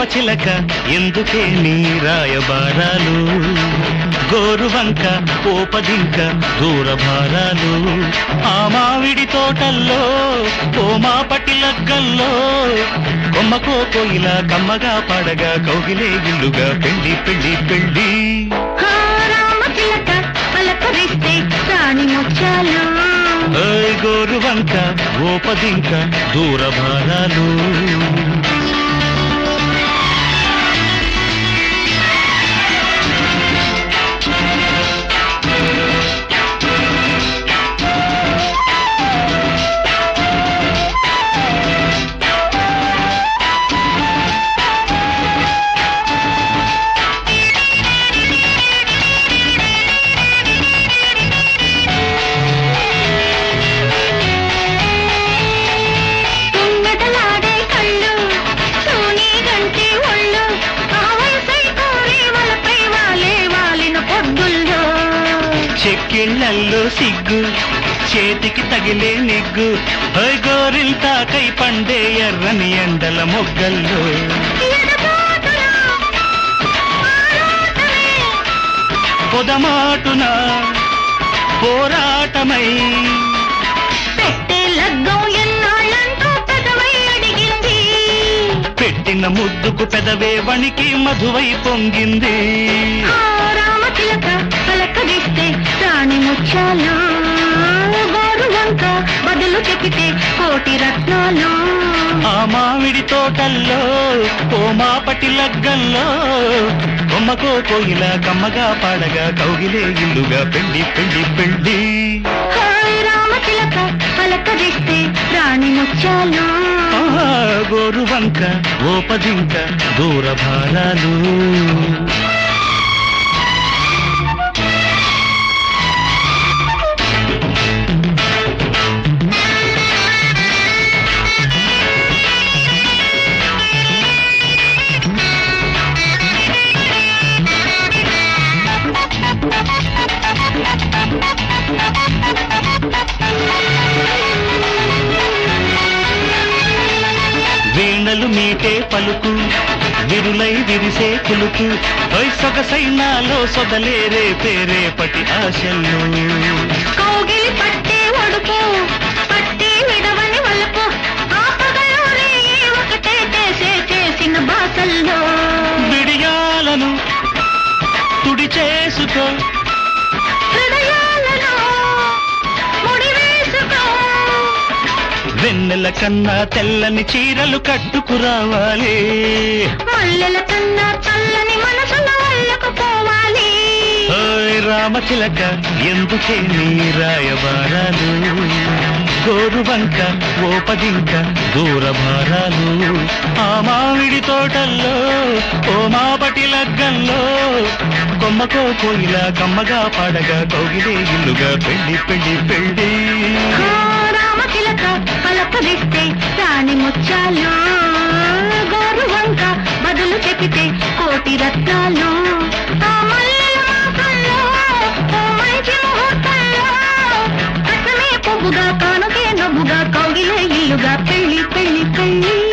రామచిలక ఎందుకే నీ రాయబారాలు గోరువంక పోపదింక దూరభారాలు ఆ మామిడి తోటల్లో ఓ మా పటిలగ్గల్లో కొమ్మకో కోయిల కమ్మగా పడగా కౌగిలే ఇల్లుగా పెళ్లి పెళ్లి పెళ్లి హా రామచిలక పలకరిస్తే రాణి ముత్యాలు ఓయ్ గోరువంక ఓపదింక దూరభారాలు తుమ్మెదలాడే కళ్ళు సోనీ గంటి ఒళ్ళు ఆ వయసై కోరి వలపై వాలే వాలిన పొద్దుల్లో చెక్కిళ్ళల్లో సిగ్గు చేతికి తగిలే నిగ్గు ఓయ్ గోరింతాకై పండే ఎర్రని ఎండల మొగ్గల్లో ఎడబాటున ఆరాటమే పొదమాటున పోరాటమై పెట్టే లగ్గం ఎన్నాళ్ళంటూ పెదవై అడిగింది పెట్టిన ముద్దుకు పెదవే వణికి మధువై పొంగింది ఆ రామచిలక పలకరిస్తే రాణి ముత్యాలు గోరు వంక బదులు చెబితే కోటి రత్నాలు ఆ మామిడి తోటల్లో ఓ మాపటి లగ్గంలో కొమ్మకో కోయిల కమ్మగా పాడగా కౌగిలే ఇల్లుగా పెళ్లి పెళ్లి పెళ్లి హాయ్ రామచిలక పలకరిస్తే రాణి ముత్యాలు ఆహా, గోరువంక ఓపదింక దూరభారాలు వీణలు మీటే పలుకు విరులై విరిసే కులుకు ఓయ్ సొగసైనాలో సొదలేరే పేరేపటి ఆశలు కౌగిలి పట్టే ఒడుపు పట్టి విడవని వలుపు ఆ పగలూరే ఒకటే చేసే చేసిన బాసల్లో విడియాలను తుడి చేసుకో హృదయాలను ముడివేసుకో వెన్నెల కన్నా తెల్లని చీరలు కట్టుకురావాలి మల్లెల కన్నా చల్లని మనసుల వల్లకు పోవాలి ఓయ్ రామచిలక ఎందుకే నీ రాయబారాలు గోరువంక ఓపదింక దూరభారాలు ఆ మామిడి తోటల్లో ఓ మాపటి లగ్గంలో కొమ్మకో కోయిల కమ్మగా పాడగా కౌగిలే ఇల్లుగా పెళ్లి పెళ్లి పెళ్లి ఆ రామచిలక పలకరిస్తే రాణి ముత్యాలు గోరు వంక బదులు చెబితే కోటి రత్నాలు ఆ మల్లెల మాసంలో ఓ మంచి ముహూర్తంలో కట్నమే పువ్వుగా కానుకే నవ్వుగా కౌగిలే ఇల్లుగా పెళ్లి పెళ్లి పెళ్లి